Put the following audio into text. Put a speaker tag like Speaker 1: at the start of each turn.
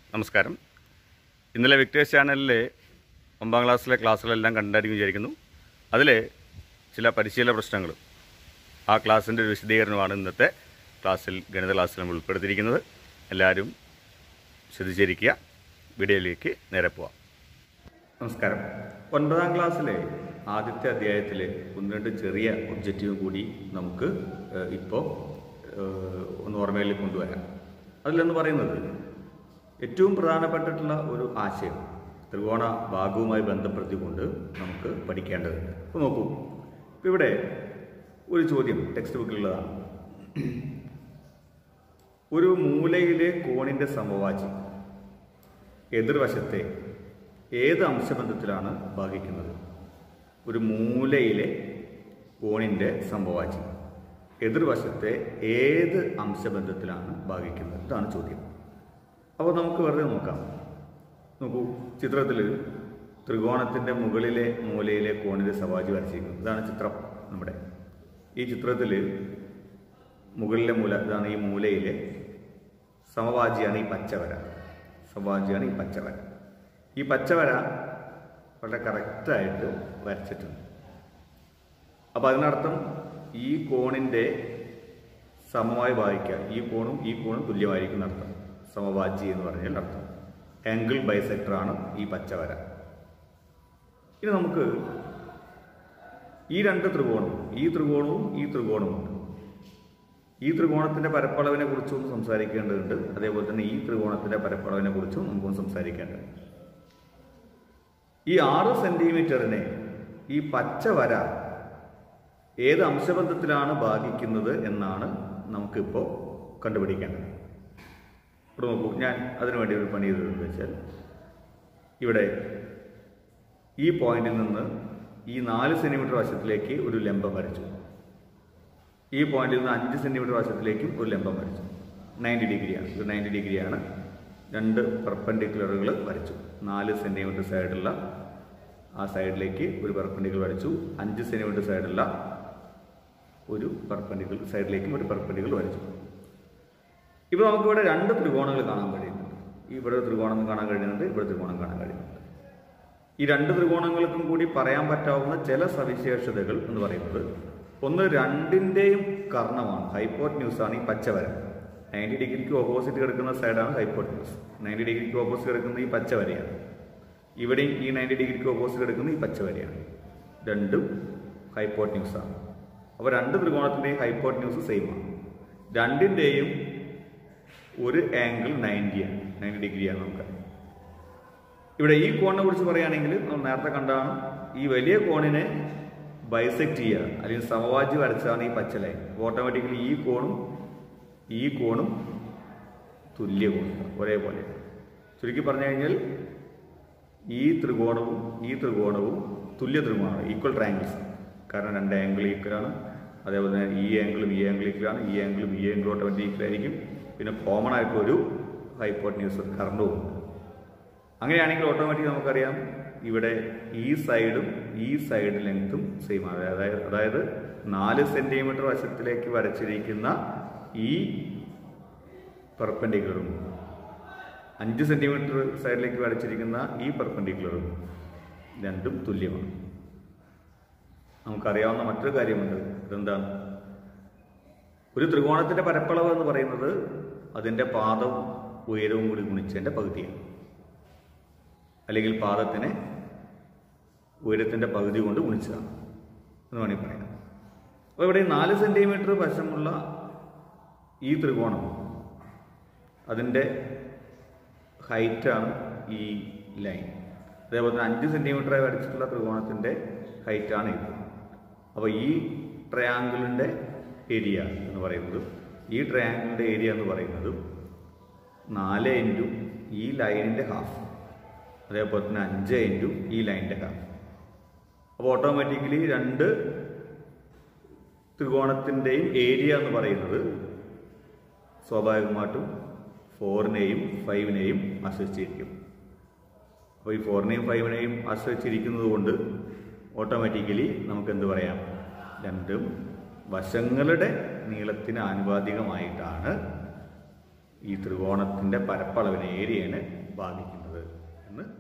Speaker 1: നമസ്കാരം ഇന്നലെ വിക്ടേഴ്സ് ചാനലിലെ ഒമ്പതാം ക്ലാസ്സിലെ ക്ലാസ്സുകളെല്ലാം കണ്ടായിരിക്കും വിചാരിക്കുന്നു അതിൽ ചില പരിശീലന പ്രശ്നങ്ങൾ ആ ക്ലാസ്സിൻ്റെ ഒരു വിശദീകരണമാണ് ഇന്നത്തെ ക്ലാസ്സിൽ ഗണിത ക്ലാസ്സിൽ നമ്മൾ ഉൾപ്പെടുത്തിയിരിക്കുന്നത് എല്ലാവരും ശ്രദ്ധിച്ചിരിക്കുക വീഡിയോയിലേക്ക് നേരെ പോവാം നമസ്കാരം ഒൻപതാം ക്ലാസ്സിലെ ആദ്യത്തെ അധ്യായത്തിൽ ഒന്ന് രണ്ട് ചെറിയ ഒബ്ജക്റ്റീവ് കൂടി നമുക്ക് ഇപ്പോൾ ഒന്ന് ഓർമ്മയിൽ കൊണ്ടുവരാം അതിലെന്ന് പറയുന്നത് ഏറ്റവും പ്രധാനപ്പെട്ടിട്ടുള്ള ഒരു ആശയം ത്രികോണ ഭാഗവുമായി ബന്ധപ്പെടുത്തിക്കൊണ്ട് നമുക്ക് പഠിക്കേണ്ടതുണ്ട് അപ്പോൾ നോക്കൂ ഇപ്പോൾ ഇവിടെ ഒരു ചോദ്യം ടെക്സ്റ്റ് ബുക്കിലുള്ളതാണ് ഒരു മൂലയിലെ കോണിൻ്റെ സമവാചി എതിർവശത്തെ ഏത് അംശബന്ധത്തിലാണ് ഭാഗിക്കുന്നത് ഒരു മൂലയിലെ കോണിൻ്റെ സമവാചി എതിർവശത്തെ ഏത് അംശബന്ധത്തിലാണ് ഭാഗിക്കുന്നത് ഇതാണ് ചോദ്യം അപ്പോൾ നമുക്ക് വെറുതെ നോക്കാം നോക്കൂ ചിത്രത്തിൽ ത്രികോണത്തിൻ്റെ മുകളിലെ മൂലയിലെ കോണിൻ്റെ സവാജി വരച്ചിരിക്കുന്നത് ഇതാണ് ചിത്രം നമ്മുടെ ഈ ചിത്രത്തിൽ മുകളിലെ മൂല ഇതാണ് ഈ മൂലയിലെ സമവാജിയാണ് ഈ പച്ചവര സമവാജിയാണ് ഈ പച്ചവര ഈ പച്ചവര വളരെ കറക്റ്റായിട്ട് വരച്ചിട്ടുണ്ട് അപ്പോൾ അതിനർത്ഥം ഈ കോണിൻ്റെ സമമായി ഭാഗിക്കുക ഈ കോണും ഈ കോണും തുല്യമായിരിക്കും അർത്ഥം സമവാജി എന്ന് പറഞ്ഞാൽ അർത്ഥം ആംഗിൾ ബൈസെക്ടറാണ് ഈ പച്ചവര ഇനി നമുക്ക് ഈ രണ്ട് ത്രികോണവും ഈ ത്രികോണവും ഈ ത്രികോണവുമുണ്ട് ഈ ത്രികോണത്തിന്റെ പരപ്പളവിനെ കുറിച്ചും സംസാരിക്കേണ്ടതുണ്ട് അതേപോലെ തന്നെ ഈ ത്രികോണത്തിന്റെ പരപ്പളവിനെ കുറിച്ചും നമുക്കൊന്ന് സംസാരിക്കേണ്ടതുണ്ട് ഈ ആറ് സെന്റിമീറ്ററിനെ ഈ പച്ച വര ഏത് അംശബന്ധത്തിലാണ് ഭാഗിക്കുന്നത് എന്നാണ് നമുക്കിപ്പോൾ കണ്ടുപിടിക്കേണ്ടത് ഇവിടെ നോക്കൂ ഞാൻ അതിനുവേണ്ടി ഒരു പണി ചെയ്തതെന്ന് വെച്ചാൽ ഇവിടെ ഈ പോയിന്റിൽ നിന്ന് ഈ നാല് സെന്റിമീറ്റർ വശത്തിലേക്ക് ഒരു ലംബം വരച്ചു ഈ പോയിന്റിൽ നിന്ന് അഞ്ച് സെന്റിമീറ്റർ വശത്തിലേക്കും ഒരു ലംബം വരച്ചു നയൻറ്റി ഡിഗ്രിയാണ് ഇത് നയൻറ്റി ഡിഗ്രിയാണ് രണ്ട് പെർപ്പൻഡിക്കുലറുകൾ വരച്ചു നാല് സെന്റിമീറ്റർ സൈഡുള്ള ആ സൈഡിലേക്ക് ഒരു പെർപ്പൻഡിക്കുലർ വരച്ചു അഞ്ച് സെന്റിമീറ്റർ സൈഡുള്ള ഒരു പെർപ്പൻഡിക്കുലർ സൈഡിലേക്കും ഒരു പെർപ്പൻഡിക്കുലർ വരച്ചു ഇപ്പോൾ നമുക്കിവിടെ രണ്ട് ത്രികോണങ്ങൾ കാണാൻ കഴിയുന്നുണ്ട് ഇവിടെ ത്രികോണം കാണാൻ കഴിയുന്നുണ്ട് ഇവിടെ ത്രികോണം കാണാൻ കഴിയുന്നുണ്ട് ഈ രണ്ട് ത്രികോണങ്ങൾക്കും കൂടി പറയാൻ പറ്റാവുന്ന ചില സവിശേഷതകൾ എന്ന് പറയുന്നത് ഒന്ന് രണ്ടിൻ്റെയും കർണമാണ് ഹൈപ്പോട്ട് ന്യൂസ് ആണ് ഈ പച്ചവര നയൻറ്റി ഡിഗ്രിക്ക് ഓപ്പോസിറ്റ് കിടക്കുന്ന സൈഡാണ് ഹൈപ്പോട്ട് ന്യൂസ് നയൻറ്റി ഡിഗ്രിക്ക് ഓപ്പോസിറ്റ് കിടക്കുന്ന ഈ പച്ചവരയാണ് ഇവിടെയും ഈ നയൻറ്റി ഡിഗ്രിക്ക് ഓപ്പോസിറ്റ് കിടക്കുന്ന ഈ പച്ചവരയാണ് രണ്ടും ഹൈപ്പോട്ട് ന്യൂസ് ആണ് അപ്പോൾ രണ്ട് ത്രികോണത്തിൻ്റെയും ഹൈപ്പോട്ട് ന്യൂസ് സെയിം ആണ് രണ്ടിൻ്റെയും ഒരു ആംഗിൾ നയൻറ്റിയാണ് നയൻറ്റി ഡിഗ്രിയാണ് നമുക്കറിയാം ഇവിടെ ഈ കോണിനെ കുറിച്ച് പറയുകയാണെങ്കിൽ നമ്മൾ നേരത്തെ കണ്ടാണ് ഈ വലിയ കോണിനെ ബൈസെക്ട് ചെയ്യുക അല്ലെങ്കിൽ സമവാജി വരച്ചാണ് ഈ പച്ച ലൈൻ ഓട്ടോമാറ്റിക്കലി ഈ കോണും ഈ കോണും തുല്യ കോണും ഒരേപോലെ ചുരുക്കി പറഞ്ഞു കഴിഞ്ഞാൽ ഈ ത്രികോണവും ഈ ത്രികോണവും തുല്യ ത്രികോണമാണ് ഈക്വൽ ട്രയാങ്കിൾസ് കാരണം രണ്ട് ആംഗിൾ ഈക്വലാണ് അതേപോലെ തന്നെ ഈ ആംഗിളും ഈ ആംഗിൾ ഈക്വലാണ് ഈ ആംഗിളും ഈ ആംഗിളും ഓട്ടോമാറ്റിക് ഈക്വൽ ആയിരിക്കും പിന്നെ കോമൺ ആയിട്ടൊരു ഹൈപ്പോട്ട്ന്യൂസ് കറണ്ടും ഉണ്ട് അങ്ങനെയാണെങ്കിൽ ഓട്ടോമാറ്റിക് നമുക്കറിയാം ഇവിടെ ഈ സൈഡും ഈ സൈഡ് ലെങ്ത്തും സെയിം ആണ് അതായത് അതായത് നാല് സെൻറ്റിമീറ്റർ വശത്തിലേക്ക് വരച്ചിരിക്കുന്ന ഈ പെർപ്പൻഡിക്കുലറും അഞ്ച് സെൻറ്റിമീറ്റർ സൈഡിലേക്ക് വരച്ചിരിക്കുന്ന ഈ പെർപ്പൻഡിക്കുലറും രണ്ടും തുല്യമാണ് നമുക്കറിയാവുന്ന മറ്റൊരു കാര്യമുണ്ട് ഇതെന്താണ് ഒരു ത്രികോണത്തിൻ്റെ പരപ്പളവ് എന്ന് പറയുന്നത് അതിൻ്റെ പാദവും ഉയരവും കൂടി ഗുണിച്ചതിൻ്റെ പകുതിയാണ് അല്ലെങ്കിൽ പാദത്തിനെ ഉയരത്തിൻ്റെ പകുതി കൊണ്ട് ഗുണിച്ചതാണ് എന്ന് വേണമെങ്കിൽ പറയാം അപ്പോൾ ഇവിടെ നാല് സെൻറ്റിമീറ്റർ വശമുള്ള ഈ ത്രികോണം അതിൻ്റെ ഹൈറ്റാണ് ഈ ലൈൻ അതേപോലെ തന്നെ അഞ്ച് സെൻറ്റിമീറ്ററായി വരച്ചിട്ടുള്ള ത്രികോണത്തിൻ്റെ ഹൈറ്റാണ് ഇത് അപ്പോൾ ഈ ട്രയാങ്കിളിൻ്റെ ഏരിയ എന്ന് പറയുന്നത് ഈ ട്രയാങ്കിളിൻ്റെ ഏരിയ എന്ന് പറയുന്നത് നാല് ഇൻറ്റു ഈ ലൈനിൻ്റെ ഹാഫ് അതേപോലെ തന്നെ അഞ്ച് ഇൻറ്റു ഈ ലൈനിൻ്റെ ഹാഫ് അപ്പോൾ ഓട്ടോമാറ്റിക്കലി രണ്ട് ത്രികോണത്തിൻ്റെയും ഏരിയ എന്ന് പറയുന്നത് സ്വാഭാവികമായിട്ടും ഫോറിനെയും ഫൈവിനെയും ആശ്രയിച്ചിരിക്കും അപ്പോൾ ഈ ഫോറിനെയും ഫൈവിനെയും ആശ്രയിച്ചിരിക്കുന്നത് കൊണ്ട് ഓട്ടോമാറ്റിക്കലി നമുക്ക് എന്ത് പറയാം രണ്ടും വശങ്ങളുടെ നീളത്തിന് ആനുപാതികമായിട്ടാണ് ഈ ത്രികോണത്തിൻ്റെ പരപ്പളവിനെ ഏരിയയാണ് ബാധിക്കുന്നത് എന്ന്